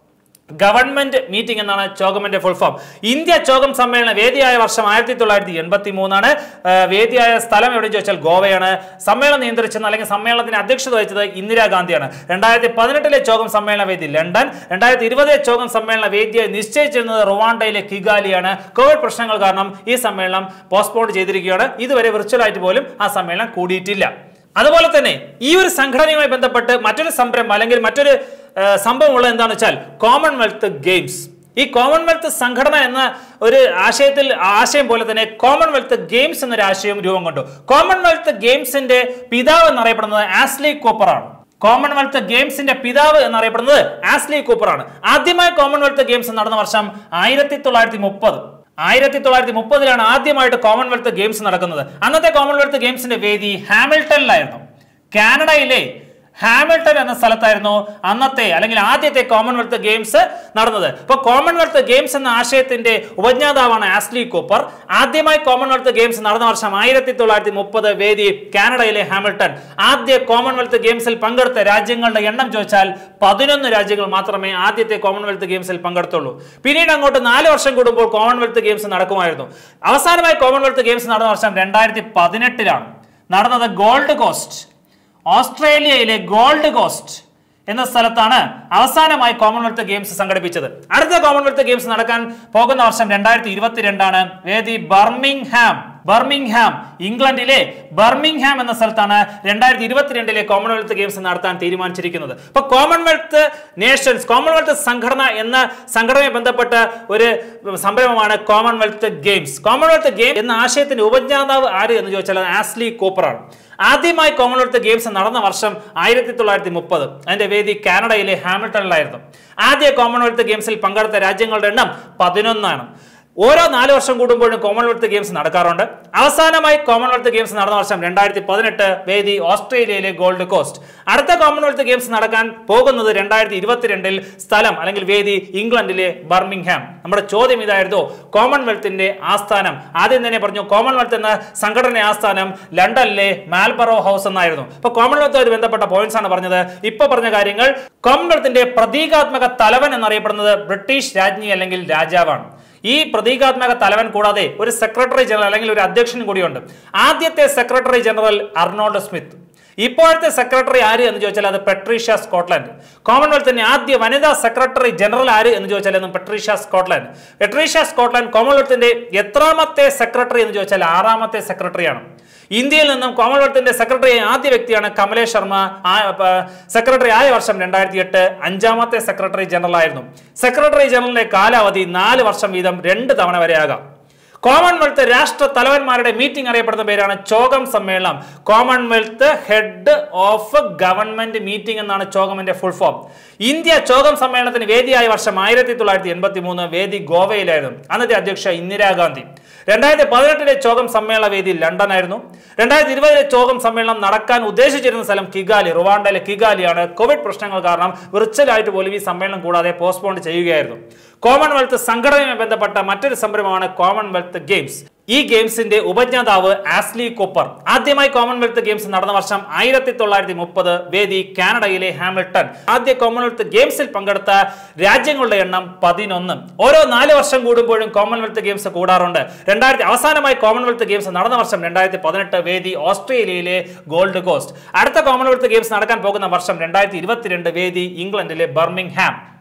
Government Meeting എന്നാണ് ചോഗമിന്റെ ഫുൾ ഫോം ഇന്ത്യ ചോഗം സമ്മേളന വേദിയായ വർഷം ആയിരത്തി തൊള്ളായിരത്തി എൺപത്തി മൂന്നാണ് വേദിയായ സ്ഥലം എവിടെയും ചോദിച്ചാൽ ഗോവയാണ് സമ്മേളനം നിയന്ത്രിച്ചത് അല്ലെങ്കിൽ സമ്മേളനത്തിന് അധ്യക്ഷത വഹിച്ചത് ഇന്ദിരാഗാന്ധിയാണ് രണ്ടായിരത്തി പതിനെട്ടിലെ ചോഗം സമ്മേളന വേദി ലണ്ടൻ രണ്ടായിരത്തി ഇരുപതിലെ ചോഗം സമ്മേളന വേദിയായി നിശ്ചയിച്ചിരുന്നത് റുവാണ്ടയിലെ കിഗാലിയാണ് കോവിഡ് പ്രശ്നങ്ങൾ കാരണം ഈ സമ്മേളനം പോസ്റ്റ്പോൺ ചെയ്തിരിക്കുകയാണ് ഇതുവരെ വിർച്വലായിട്ട് പോലും ആ സമ്മേളനം കൂടിയിട്ടില്ല അതുപോലെ തന്നെ ഈ ഒരു സംഘടനയുമായി ബന്ധപ്പെട്ട് മറ്റൊരു സംരംഭം അല്ലെങ്കിൽ മറ്റൊരു ആ, സംഭവം ഉള്ളത് എന്താണെന്ന് വെച്ചാൽ കോമൺവെൽത്ത് ഗെയിംസ് ഈ കോമൺവെൽത്ത് സംഘടന എന്ന ഒരു ആശയത്തിൽ ആശയം പോലെ തന്നെ കോമൺവെൽത്ത് ഗെയിംസ് എന്നൊരു ആശയം രൂപം കൊണ്ടു കോമൺവെൽത്ത് ഗെയിംസിന്റെ പിതാവ് എന്നറിയപ്പെടുന്നത് ആസ്ലി കൂപ്പർ ആണ് കോമൺവെൽത്ത് ഗെയിംസിന്റെ പിതാവ് എന്നറിയപ്പെടുന്നത് ആസ്ലി കൂപ്പർ ആണ് ആദ്യമായി കോമൺവെൽത്ത് ഗെയിംസ് നടന്ന വർഷം ആയിരത്തി തൊള്ളായിരത്തി മുപ്പത് ആയിരത്തി തൊള്ളായിരത്തി മുപ്പതിലാണ് ആദ്യമായിട്ട് കോമൺവെൽത്ത് ഗെയിംസ് നടക്കുന്നത് അന്നത്തെ കോമൺവെൽത്ത് ഗെയിംസിന്റെ വേദി ഹാമിൽട്ടണിലായിരുന്നു കാനഡയിലെ ഹാമിൽട്ടൺ എന്ന സ്ഥലത്തായിരുന്നു അന്നത്തെ അല്ലെങ്കിൽ ആദ്യത്തെ കോമൺവെൽത്ത് ഗെയിംസ് നടന്നത് അപ്പോൾ കോമൺവെൽത്ത് ഗെയിംസ് എന്ന ആശയത്തിന്റെ ഉപജ്ഞാതാവാണ് ആസ്ലി കൂപ്പർ ആദ്യമായി കോമൺവെൽത്ത് ഗെയിംസ് നടന്ന വർഷം ആയിരത്തി തൊള്ളായിരത്തി മുപ്പത് വേദി കാനഡയിലെ ഹാമിൽട്ടൺ ആദ്യ കോമൺവെൽത്ത് ഗെയിംസിൽ പങ്കെടുത്ത രാജ്യങ്ങളുടെ എണ്ണം ചോദിച്ചാൽ പതിനൊന്ന് രാജ്യങ്ങൾ മാത്രമേ ആദ്യത്തെ കോമൺവെൽത്ത് ഗെയിംസിൽ പങ്കെടുത്തുള്ളൂ പിന്നീട് അങ്ങോട്ട് നാല് വർഷം കൂടുമ്പോൾ കോമൺവെൽത്ത് ഗെയിംസ് നടക്കുമായിരുന്നു അവസാനമായി കോമൺവെൽത്ത് ഗെയിംസ് നടന്ന വർഷം രണ്ടായിരത്തി പതിനെട്ടിലാണ് നടന്നത് ഗോൾഡ് കോസ്റ്റ് ഓസ്ട്രേലിയയിലെ ഗോൾഡ് കോസ്റ്റ് എന്ന സ്ഥലത്താണ് അവസാനമായി കോമൺവെൽത്ത് ഗെയിംസ് സംഘടിപ്പിച്ചത് അടുത്ത കോമൺവെൽത്ത് ഗെയിംസ് നടക്കാൻ പോകുന്ന വർഷം രണ്ടായിരത്തി ഇരുപത്തിരണ്ടാണ് വേദി ബർമിംഗ്ഹാം ബർമിംഗ്ഹാം ഇംഗ്ലണ്ടിലെ ബർമിംഗ്ഹാം എന്ന സ്ഥലത്താണ് രണ്ടായിരത്തി ഇരുപത്തിരണ്ടിലെ കോമൺവെൽത്ത് ഗെയിംസ് നടത്താൻ തീരുമാനിച്ചിരിക്കുന്നത് അപ്പൊ കോമൺവെൽത്ത് നേഷൻസ് കോമൺവെൽത്ത് സംഘടന എന്ന സംഘടനയെ ബന്ധപ്പെട്ട ഒരു സംരംഭമാണ് കോമൺവെൽത്ത് ഗെയിംസ് കോമൺവെൽത്ത് ഗെയിം എന്ന ആശയത്തിന്റെ ഉപജ്ഞാതാവ് ആര് എന്ന് ചോദിച്ചാൽ അത് ആസ്ലി കൂപ്പറാണ് ആദ്യമായി കോമൺവെൽത്ത് ഗെയിംസ് നടന്ന വർഷം ആയിരത്തി തൊള്ളായിരത്തി മുപ്പത് അതിന്റെ വേദി കാനഡയിലെ ഹാമിൽട്ടണിലായിരുന്നു ആദ്യ കോമൺവെൽത്ത് ഗെയിംസിൽ പങ്കെടുത്ത രാജ്യങ്ങളുടെ എണ്ണം പതിനൊന്നാണ് ഓരോ നാല് വർഷം കൂടുമ്പോഴും കോമൺവെൽത്ത് ഗെയിംസ് നടക്കാറുണ്ട് അവസാനമായി കോമൺവെൽത്ത് ഗെയിംസ് നടന്ന വർഷം രണ്ടായിരത്തി പതിനെട്ട് വേദി ഓസ്ട്രേലിയയിലെ ഗോൾഡ് കോസ്റ്റ് അടുത്ത കോമൺവെൽത്ത് ഗെയിംസ് നടക്കാൻ പോകുന്നത് രണ്ടായിരത്തി ഇരുപത്തിരണ്ടിൽ സ്ഥലം അല്ലെങ്കിൽ വേദി ഇംഗ്ലണ്ടിലെ ബർമിംഗ്ഹാം നമ്മുടെ ചോദ്യം ഇതായിരുന്നു കോമൺവെൽത്തിന്റെ ആസ്ഥാനം ആദ്യം തന്നെ പറഞ്ഞു കോമൺവെൽത്ത് എന്ന സംഘടന ആസ്ഥാനം ലണ്ടനിലെ മാൽബറോ ഹൗസ് എന്നായിരുന്നു അപ്പൊ കോമൺവെൽത്തുമായി ബന്ധപ്പെട്ട പോയിന്റ്സ് ആണ് പറഞ്ഞത് ഇപ്പൊ പറഞ്ഞ കാര്യങ്ങൾ കോമൺവെൽത്തിന്റെ പ്രതീകാത്മക തലവൻ എന്നറിയപ്പെടുന്നത് ബ്രിട്ടീഷ് രാജ്ഞി അല്ലെങ്കിൽ രാജാവാണ് ഈ പ്രതീകാത്മക തലവൻ കൂടാതെ ഒരു സെക്രട്ടറി ജനറൽ അല്ലെങ്കിൽ ഒരു അധ്യക്ഷൻ കൂടിയുണ്ട് ആദ്യത്തെ സെക്രട്ടറി ജനറൽ അർണോൾഡ് സ്മിത്ത് ഇപ്പോഴത്തെ സെക്രട്ടറി ആര് എന്ന് ചോദിച്ചാൽ അത് പെട്രീഷ്യ സ്കോട്ട്ലൻഡ് കോമൺവെൽത്തിന്റെ ആദ്യ വനിതാ സെക്രട്ടറി ജനറൽ ആര് എന്ന് ചോദിച്ചാൽ അതും പെട്രീഷ്യ സ്കോട്ട്ലൻഡ് പെട്രീഷ്യ സ്കോട്ട്ലൻഡ് കോമൺവെൽത്തിന്റെ എത്രാമത്തെ സെക്രട്ടറി എന്ന് ചോദിച്ചാൽ ആറാമത്തെ സെക്രട്ടറിയാണ് ഇന്ത്യയിൽ നിന്നും കോമൺവെൽത്തിന്റെ സെക്രട്ടറി ആദ്യ വ്യക്തിയാണ് കമലേഷ് ശർമ്മ സെക്രട്ടറി ആയ വർഷം രണ്ടായിരത്തി എട്ട് അഞ്ചാമത്തെ സെക്രട്ടറി ജനറൽ ആയിരുന്നു സെക്രട്ടറി ജനറലിന്റെ കാലാവധി നാല് വർഷം വീതം രണ്ട് തവണ വരെയാകാം കോമൺവെൽത്ത് രാഷ്ട്ര തലവന്മാരുടെ മീറ്റിംഗ് അറിയപ്പെടുന്ന പേരാണ് ചോഗം സമ്മേളനം Commonwealth Head of Government Meeting എന്നാണ് ചോഗമിന്റെ ഫുൾ ഫോം ഇന്ത്യ ചോഗം സമ്മേളനത്തിന് വേദിയായ വർഷം ആയിരത്തി തൊള്ളായിരത്തി എൺപത്തി മൂന്ന് വേദി ഗോവയിലായിരുന്നു അന്നത്തെ അധ്യക്ഷ ഇന്ദിരാഗാന്ധി രണ്ടായിരത്തി പതിനെട്ടിലെ ചോഗം സമ്മേളന വേദി ലണ്ടൻ ആയിരുന്നു രണ്ടായിരത്തി ഇരുപതിലെ ചോഗം സമ്മേളനം നടക്കാൻ ഉദ്ദേശിച്ചിരുന്ന സ്ഥലം കിഗാലി റുവാണ്ടയിലെ കിഗാലിയാണ് കോവിഡ് പ്രശ്നങ്ങൾ കാരണം വിർച്വലായിട്ട് പോലും ഈ സമ്മേളനം കൂടാതെ പോസ്റ്റ്പോൺ ചെയ്യുകയായിരുന്നു കോമൺവെൽത്ത് സംഘടനയുമായി ബന്ധപ്പെട്ട മറ്റൊരു സംരംഭമാണ് കോമൺവെൽത്ത് ഗെയിംസ് ഈ ഗെയിംസിന്റെ ഉപജ്ഞാതാവ് ആസ്ലി കോപ്പർ ആദ്യമായി കോമൺവെൽത്ത് ഗെയിംസ് നടന്ന വർഷം ആയിരത്തി തൊള്ളായിരത്തി മുപ്പത് വേദി കാനഡയിലെ ഹാമിൽട്ടൺ ആദ്യ കോമൺവെൽത്ത് ഗെയിംസിൽ പങ്കെടുത്ത രാജ്യങ്ങളുടെ എണ്ണം പതിനൊന്ന് ഓരോ നാല് വർഷം കൂടുമ്പോഴും കോമൺവെൽത്ത് ഗെയിംസ് കൂടാറുണ്ട് രണ്ടായിരത്തി അവസാനമായി കോമൺവെൽത്ത് ഗെയിംസ് നടന്ന വർഷം രണ്ടായിരത്തി പതിനെട്ട് വേദി ഓസ്ട്രേലിയയിലെ ഗോൾഡ് കോസ്റ്റ് അടുത്ത കോമൺവെൽത്ത് ഗെയിംസ് നടക്കാൻ പോകുന്ന വർഷം രണ്ടായിരത്തി ഇരുപത്തിരണ്ട് വേദി ഇംഗ്ലണ്ടിലെ ബർമിംഗ്ഹാം